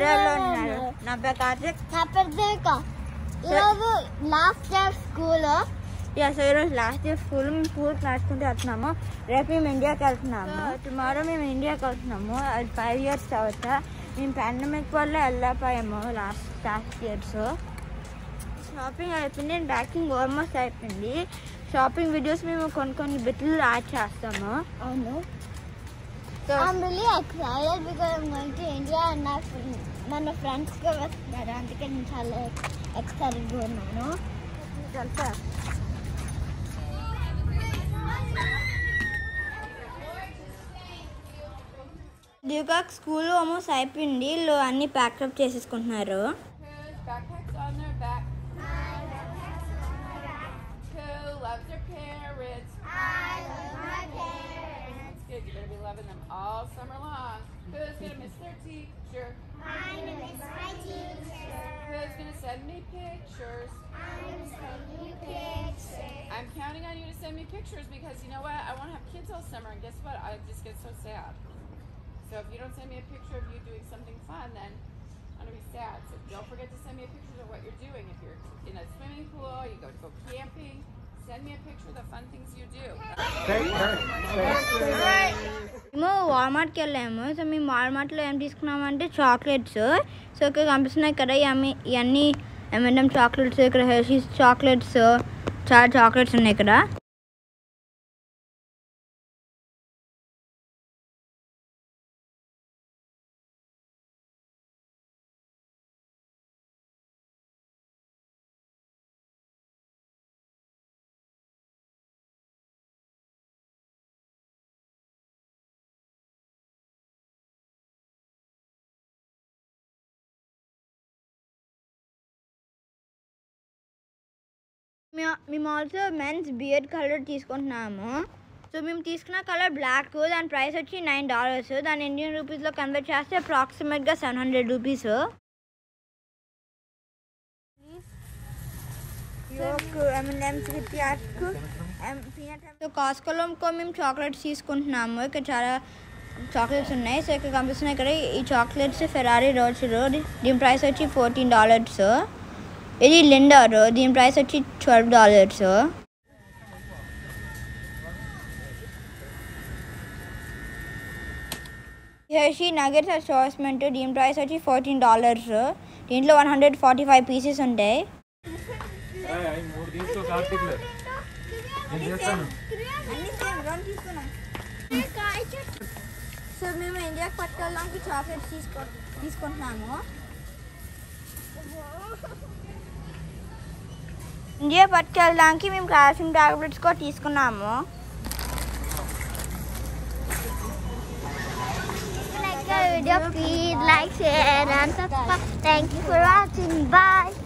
ఇండియాలో ఉన్నారు నా పేరు కార్తిక్ నా పేరు దేవిక ఈరోజు last day school yeah so ఈరోజు లాస్ట్ ఇయర్ స్కూల్ మేము స్కూల్ రాసుకుంటూ వెళ్తున్నాము రేపు మేము ఇండియాకి వెళ్తున్నాము టుమారో మేము ఇండియాకి వెళ్తున్నాము అది ఫైవ్ ఇయర్స్ తర్వాత మేము పాండమిక్ వల్ల వెళ్ళకపోయాము లాస్ట్ లాస్ట్ ఇయర్స్ షాపింగ్ అయిపోయింది అండ్ బ్యాకింగ్ ఆల్మోస్ట్ అయిపోయింది షాపింగ్ వీడియోస్ మేము కొన్ని కొన్ని బిట్లు యాడ్ చేస్తాము అవును so I'm really excited because I'm going to India and నా friend- మన ఫ్రెండ్స్ గా వస్తున్నారు అందుకే నేను చాలా ఎక్సైటెడ్ గా ఉన్నాను తెలుసా డ్యూకాక్ స్కూల్ ఆల్మోస్ట్ అయిపోయింది వీళ్ళు అన్ని ప్యాకప్ చేసేసుకుంటున్నారు Whose backpacks on their back? Who loves their parents? That's good. You better be loving them all summer long. Who's gonna miss their teacher? Who's gonna send me pictures? I'm counting on you to send me pictures because you know what? I want to have kids all summer, and guess what? I just get so sad. So if you don't send me a picture of you doing something fun, then I'm gonna be sad. So don't forget to send me a picture of what you're doing. If you're in a swimming pool, you go to go camping. Send me a picture of the fun things you do. మేము వాల్మార్ట్కి వెళ్ళాము so మేము వాల్మార్ట్లో ఏం తీసుకున్నామంటే chocolates so ఇక్కడ కనిపిస్తున్నాయి కదా ఇవన్నీ ఇవన్నీ ఎంఎన్ఎం చాక్లెట్స్ ఇక్కడ హెర్షీస్ చాక్లెట్స్ చాలా చాక్లెట్స్ ఉన్నాయి ఇక్కడ మేము మేము ఆల్సో మెన్స్ బియర్డ్ కలర్ తీసుకుంటున్నాము సో మేము తీసుకున్న కలర్ బ్లాక్ దాని ప్రైస్ వచ్చి నైన్ డాలర్స్ దాని ఇండియన్ రూపీస్లో కన్వర్ట్ చేస్తే అప్రాక్సిమేట్గా సెవెన్ హండ్రెడ్ రూపీస్ సో కాస్కోలో మేము చాక్లెట్స్ తీసుకుంటున్నాము ఇక్కడ చాలా చాక్లెట్స్ ఉన్నాయి సో ఇక్కడ కనిపిస్తున్నాయి ఇక్కడ ఈ చాక్లెట్స్ ఫెరారీ రోడ్స్ దీని ప్రైస్ వచ్చి ఫోర్టీన్ డాలర్స్ ఇది లిండర్ దీని ప్రైస్ వచ్చి twelve dollars Hershey nuggets assortment దీని ప్రైస్ వచ్చి ఫోర్టీన్ డాలర్స్ దీంట్లో one hundred forty five pieces ఉంటాయి అవి మూడు తీసుకో కార్తీక్లో నేను చేస్తాను సో మేము ఇండియాకి పట్టుకెళ్ళడానికి చాక్లెట్స్ తీసుకో తీసుకుంటున్నాము ఇండియా పట్టుకెళ్ళడానికి మేము కాల్షియం టాబ్లెట్స్ కూడా తీసుకున్నాము like the video please like share and subscribe thank you for watching bye